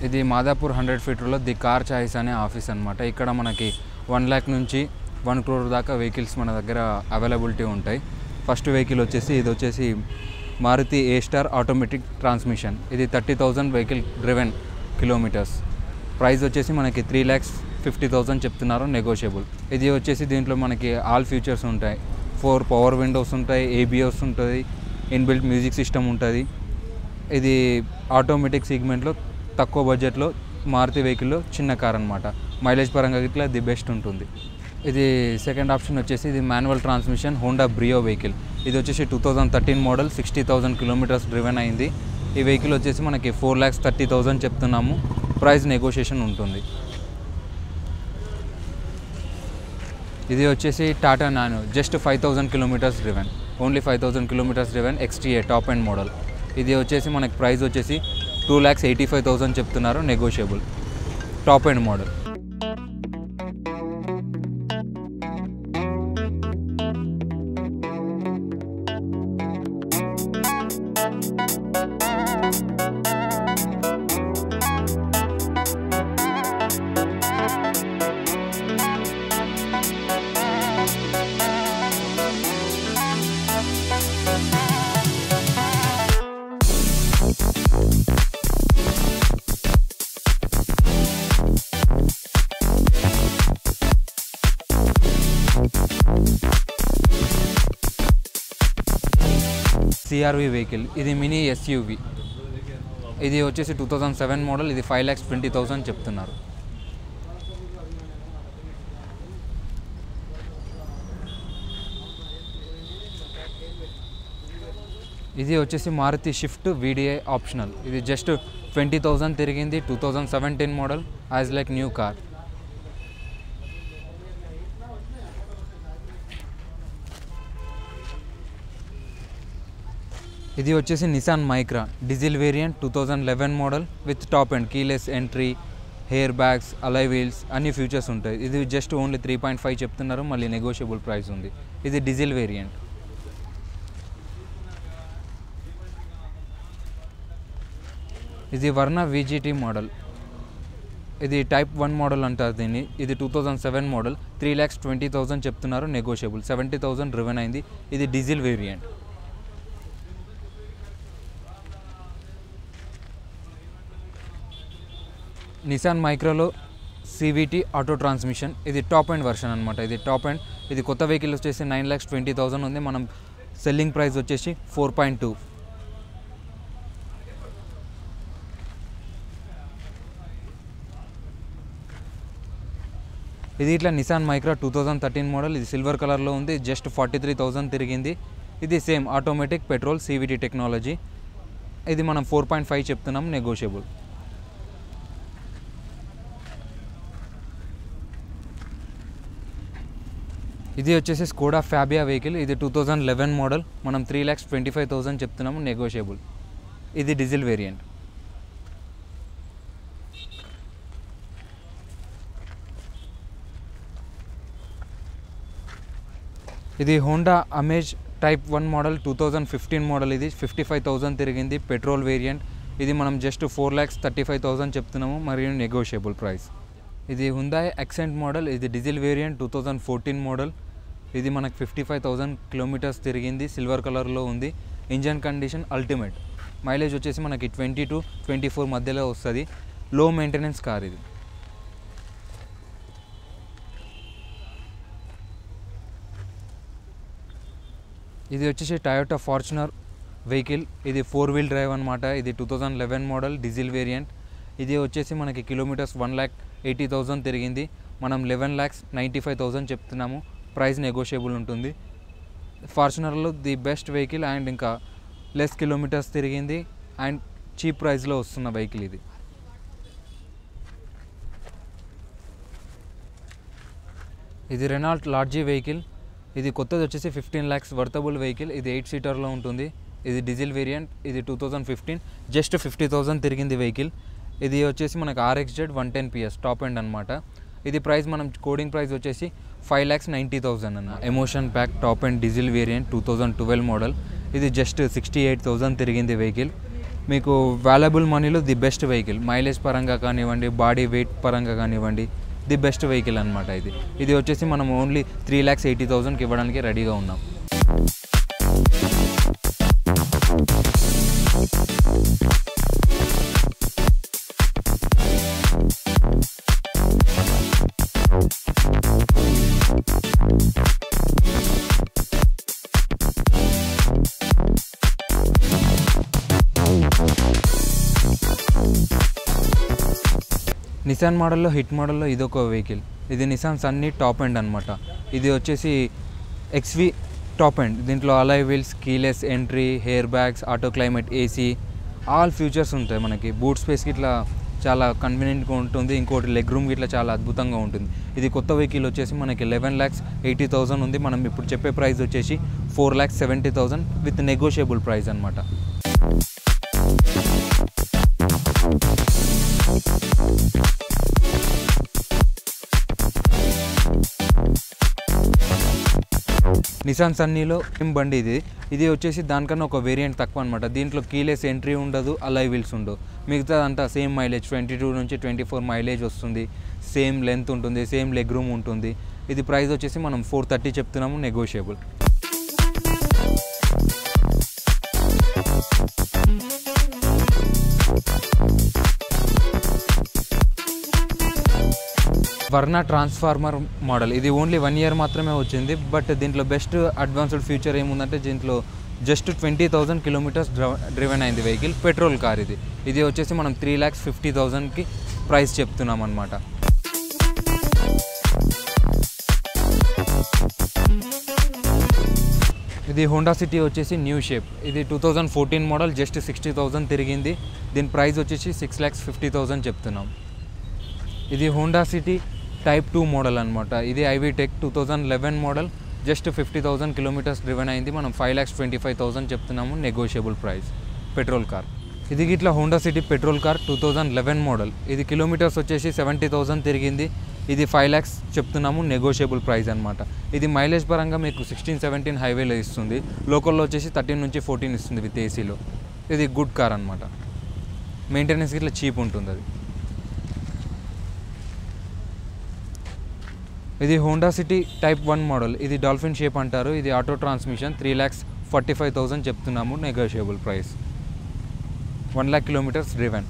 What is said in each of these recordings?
ఇది మాదాపూర్ హండ్రెడ్ ఫీట్లో the car choice అనే ఆఫీస్ అనమాట ఇక్కడ మనకి వన్ ల్యాక్ నుంచి వన్ క్రోర్ దాకా వెహికల్స్ మన దగ్గర అవైలబిలిటీ ఉంటాయి ఫస్ట్ వెహికల్ వచ్చేసి ఇది వచ్చేసి Maruti A star automatic transmission ఇది thirty thousand vehicle driven kilometres price వచ్చేసి మనకి త్రీ ల్యాక్స్ ఫిఫ్టీ థౌజండ్ చెప్తున్నారు నెగోషియబుల్ ఇది వచ్చేసి దీంట్లో మనకి ఆల్ ఫీచర్స్ ఉంటాయి ఫోర్ పవర్ విండోస్ ఉంటాయి ఏబిఎస్ ఉంటుంది ఇన్బిల్ట్ మ్యూజిక్ సిస్టమ్ ఉంటుంది ఇది ఆటోమేటిక్ సెగ్మెంట్లో తక్కువ బడ్జెట్లో మారుతి వెహికల్లో చిన్న కార్ అనమాట మైలేజ్ పరంగా ఇట్లా ది బెస్ట్ ఉంటుంది ఇది సెకండ్ ఆప్షన్ వచ్చేసి ఇది manual transmission Honda Brio vehicle ఇది వచ్చేసి two thousand thirteen model sixty thousand kilometres driven అయింది ఈ వెహికల్ వచ్చేసి మనకి ఫోర్ ల్యాక్స్ థర్టీ థౌజండ్ చెప్తున్నాము ప్రైస్ నెగోషియేషన్ ఉంటుంది ఇది వచ్చేసి Tata Nano just five thousand kilometres driven only five thousand kilometres driven XTA top end model ఇది వచ్చేసి మనకి ప్రైస్ వచ్చేసి two lakhs eighty five thousand చెప్తున్నారు negotiable top end model CRV vehicle ఇది మినీ ఎస్యూవి ఇది వచ్చేసి టూ థౌజండ్ సెవెన్ మోడల్ ఇది five lakhs twenty thousand చెప్తున్నారు ఇది వచ్చేసి మారుతి షిఫ్ట్ వీడిఐ ఆప్షనల్ ఇది జస్ట్ ట్వంటీ థౌజండ్ తిరిగింది two thousand seventeen model as like new car ఇది వచ్చేసి Nissan Micra diesel variant two thousand eleven model with top end keyless entry airbags alloy wheels అన్ని features ఉంటాయి ఇది just only three point five చెప్తున్నారు మళ్ళీ negotiable price ఉంది ఇది diesel variant ఇది వర్ణ విజిటి మోడల్ ఇది టైప్ వన్ మోడల్ అంటారు దీన్ని ఇది two thousand seven model three lakhs twenty thousand చెప్తున్నారు నెగోషియబుల్ సెవెంటీ థౌసండ్ రివెన్ అయింది ఇది డీజిల్ వేరియంట్ నిసాన్ మైక్రోలో సివిటీ ఆటో ట్రాన్స్మిషన్ ఇది టాప్ అండ్ వర్షన్ అనమాట ఇది టాప్ అండ్ ఇది కొత్త వెహికల్ వచ్చేసి నైన్ ల్యాక్స్ ట్వంటీ థౌసండ్ ఉంది మనం సెల్లింగ్ ప్రైస్ వచ్చేసి ఫోర్ పాయింట్ టూ ఇది ఇట్లా Nissan Micra two thousand thirteen model ఇది సిల్వర్ కలర్లో ఉంది జస్ట్ ఫార్టీ త్రీ థౌజండ్ తిరిగింది ఇది same automatic petrol CVT technology ఇది మనం ఫోర్ పాయింట్ ఫైవ్ చెప్తున్నాం నెగోషియబుల్ ఇది వచ్చేసి స్కోడా ఫ్యాబియా వెహికల్ ఇది టూ థౌజండ్ లెవెన్ మోడల్ మనం three lakhs twenty five thousand చెప్తున్నాము నెగోషియబుల్ ఇది డీజిల్ వేరియంట్ ఇది Honda Amaze type one model two thousand fifteen model ఇది ఫిఫ్టీ ఫైవ్ థౌసండ్ తిరిగింది పెట్రోల్ వేరియంట్ ఇది మనం just four lakhs thirty five thousand చెప్తున్నాము మరియు నెగోషియబుల్ ప్రైస్ ఇది హుందాయ్ యాక్సెంట్ మోడల్ ఇది diesel variant two thousand fourteen model ఇది మనకు ఫిఫ్టీ ఫైవ్ థౌసండ్ కిలోమీటర్స్ తిరిగింది సిల్వర్ కలర్లో ఉంది ఇంజన్ కండిషన్ అల్టిమేట్ మైలేజ్ వచ్చేసి మనకి ట్వంటీ టు ట్వంటీ ఫోర్ మధ్యలో వస్తుంది లో మెయింటెనెన్స్ కార్ ఇది ఇది వచ్చేసి టయోటా ఫార్చునర్ వెహికల్ ఇది ఫోర్ వీల్ డ్రైవ్ అనమాట ఇది two thousand eleven model diesel variant ఇది వచ్చేసి మనకి kilometres one lakh eighty thousand తిరిగింది మనం eleven lakhs ninety five thousand చెప్తున్నాము ప్రైస్ నెగోషియబుల్ ఉంటుంది ఫార్చునర్లో ది బెస్ట్ వెహికల్ అండ్ ఇంకా లెస్ కిలోమీటర్స్ తిరిగింది అండ్ చీప్ ప్రైస్లో వస్తున్న వెహికల్ ఇది ఇది రెనాల్ట్ లార్జీ వెహికల్ ఇది కొత్తది వచ్చేసి ఫిఫ్టీన్ ల్యాక్స్ వర్తబుల్ వెహికల్ ఇది ఎయిట్ సీటర్లో ఉంటుంది ఇది డీజిల్ వేరియంట్ ఇది two thousand fifteen just fifty thousand తిరిగింది వెహికల్ ఇది వచ్చేసి మనకు RX Z one ten PS top end అనమాట ఇది ప్రైస్ మనం కోడింగ్ ప్రైస్ వచ్చేసి ఫైవ్ ల్యాక్స్ నైంటీ థౌసండ్ అన్న emotion pack top end diesel variant two thousand twelve model ఇది జస్ట్ సిక్స్టీ ఎయిట్ థౌసండ్ తిరిగింది వెహికల్ మీకు వాల్యుబుల్ మనీలో ది బెస్ట్ వెహికల్ మైలేజ్ పరంగా కానివ్వండి బాడీ వెయిట్ పరంగా కానివ్వండి ది బెస్ట్ వెహికల్ అనమాట ఇది ఇది వచ్చేసి మనం ఓన్లీ త్రీ ల్యాక్స్ ఎయిటీ థౌసండ్కి ఇవ్వడానికి రెడీగా ఉన్నాం నిసాన్ మోడల్లో హిట్ మోడల్లో ఇది ఒక వెహికల్ ఇది నిసాన్ సన్నీ టాప్ ఎండ్ అనమాట ఇది వచ్చేసి ఎక్స్వి టాప్ ఎండ్ దీంట్లో alloy wheels keyless entry airbags auto climate AC all features ఉంటాయి మనకి బూట్ స్పేస్కి ఇట్లా చాలా కన్వీనియంట్గా ఉంటుంది ఇంకోటి లెగ్ రూమ్కి ఇట్లా చాలా అద్భుతంగా ఉంటుంది ఇది కొత్త వెహికల్ వచ్చేసి మనకి లెవెన్ ల్యాక్స్ ఎయిటీ థౌసండ్ ఉంది మనం ఇప్పుడు చెప్పే ప్రైస్ వచ్చేసి four lakhs seventy thousand with negotiable price అనమాట నిసాన్ సన్నీలో ఏం బండి ఇది ఇది వచ్చేసి దానికన్నా ఒక వేరియంట్ తక్కువ అనమాట దీంట్లో కీలెస్ ఎంట్రీ ఉండదు అలై వీల్స్ ఉండవు మిగతా అంతా సేమ్ మైలేజ్ ట్వంటీ టూ నుంచి ట్వంటీ ఫోర్ మైలేజ్ వస్తుంది సేమ్ లెంత్ ఉంటుంది సేమ్ లెగ్ రూమ్ ఉంటుంది ఇది ప్రైస్ వచ్చేసి మనం ఫోర్ థర్టీ చెప్తున్నాము నెగోషియబుల్ వర్ణ ట్రాన్స్ఫార్మర్ మోడల్ ఇది ఓన్లీ వన్ ఇయర్ మాత్రమే వచ్చింది బట్ దీంట్లో బెస్ట్ అడ్వాన్స్డ్ ఫీచర్ ఏముందంటే దీంట్లో just twenty thousand kilometres driven అయింది వెహికల్ పెట్రోల్ కార్ ఇది ఇది వచ్చేసి మనం త్రీ ల్యాక్స్ ఫిఫ్టీ థౌజండ్కి ప్రైస్ చెప్తున్నాం అనమాట ఇది హోండా సిటీ వచ్చేసి న్యూ షేప్ ఇది two thousand fourteen model just sixty thousand తిరిగింది దీని ప్రైస్ వచ్చేసి సిక్స్ ల్యాక్స్ ఫిఫ్టీ థౌజండ్ చెప్తున్నాం ఇది Honda City type two model అనమాట ఇది IVTEC two thousand eleven model just fifty thousand kilometres driven అయింది మనం five lakhs twenty five thousand చెప్తున్నాము నెగోషియబుల్ ప్రైస్ పెట్రోల్ కార్ ఇది ఇట్లా Honda City petrol car two thousand eleven model ఇది kilometres వచ్చేసి seventy thousand తిరిగింది ఇది ఫైవ్ ల్యాక్స్ చెప్తున్నాము నెగోషియబుల్ ప్రైస్ అనమాట ఇది మైలేజ్ పరంగా మీకు సిక్స్టీన్ సెవెంటీన్ హైవేలో ఇస్తుంది లోకల్లో వచ్చేసి థర్టీన్ నుంచి ఫోర్టీన్ ఇస్తుంది విత్ ఏసీలో ఇది గుడ్ కార్ అనమాట మెయింటెనెన్స్ ఇట్లా చీప్ ఉంటుంది అది ఇది Honda City type one model ఇది డాల్ఫిన్ షేప్ అంటారు ఇది auto transmission three lakhs forty five thousand చెప్తున్నాము negotiable price one lakh kilometres driven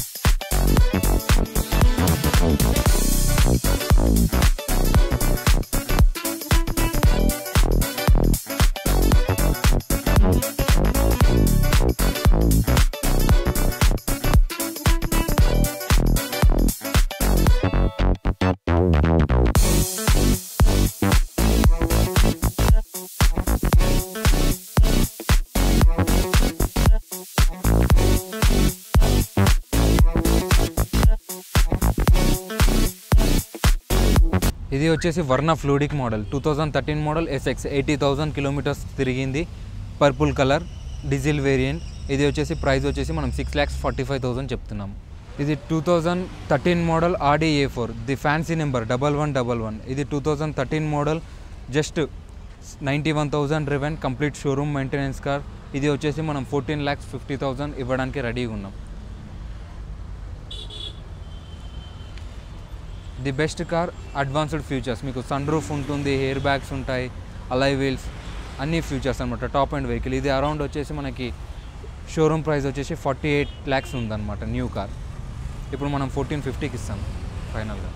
ఇది వచ్చేసి Verna fluidic model two thousand thirteen model SX eighty thousand kilometres తిరిగింది పర్పుల్ కలర్ డీజిల్ వేరియంట్ ఇది వచ్చేసి price వచ్చేసి మనం six lakhs forty five thousand చెప్తున్నాం ఇది two thousand thirteen model RD A four the fancy number double one double one ఇది two thousand thirteen model just ninety one thousand driven complete showroom maintenance car ఇది వచ్చేసి మనం fourteen lakhs fifty thousand ఇవ్వడానికి రెడీగా ఉన్నాం the best car advanced features మీకు sunroof ఉంటుంది air bags ఉంటాయి అలై వీల్స్ అన్ని ఫీచర్స్ అనమాట టాప్ అండ్ వెహికల్ ఇది అరౌండ్ వచ్చేసి మనకి షోరూమ్ ప్రైస్ వచ్చేసి ఫార్టీ ఎయిట్ ల్యాక్స్ ఉందన్నమాట న్యూ కార్ ఇప్పుడు మనం ఫోర్టీన్ ఫిఫ్టీకి ఇస్తాం ఫైనల్గా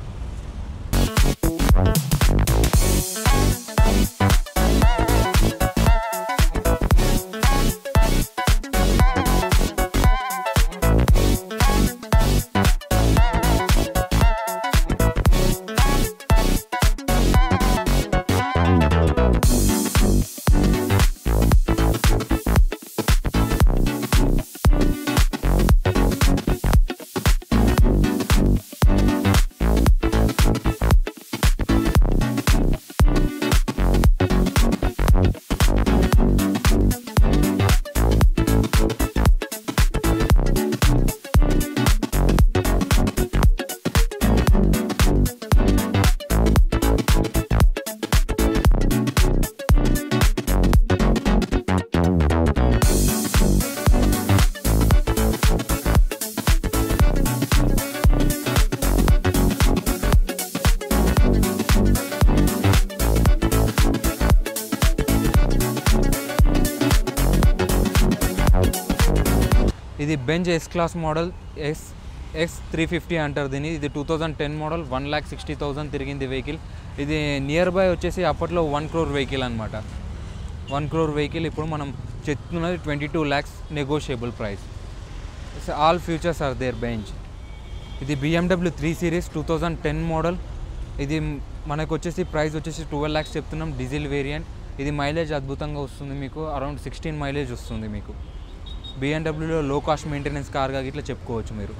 ఇది Benz S class model S X three fifty అంటారు దీన్ని ఇది two thousand ten model one lakh sixty thousand తిరిగింది వెహికల్ ఇది నియర్ బై వచ్చేసి అప్పట్లో వన్ క్రోర్ వెహికల్ అనమాట వన్ క్రోర్ వెహికల్ ఇప్పుడు మనం చెప్తున్నది twenty two lakhs negotiable price all features are there Benz ఇది BMW three series two thousand ten model ఇది మనకు వచ్చేసి ప్రైస్ వచ్చేసి ట్వెల్వ్ ల్యాక్స్ చెప్తున్నాం డీజిల్ వేరియంట్ ఇది మైలేజ్ అద్భుతంగా వస్తుంది మీకు అరౌండ్ సిక్స్టీన్ మైలేజ్ వస్తుంది మీకు బిఎండబ్ల్యూలో లో కాస్ట్ మెయింటెనెన్స్ కార్గా ఇట్లా చెప్పుకోవచ్చు మీరు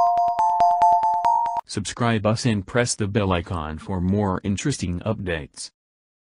Subscribe us and press the bell icon for more interesting updates.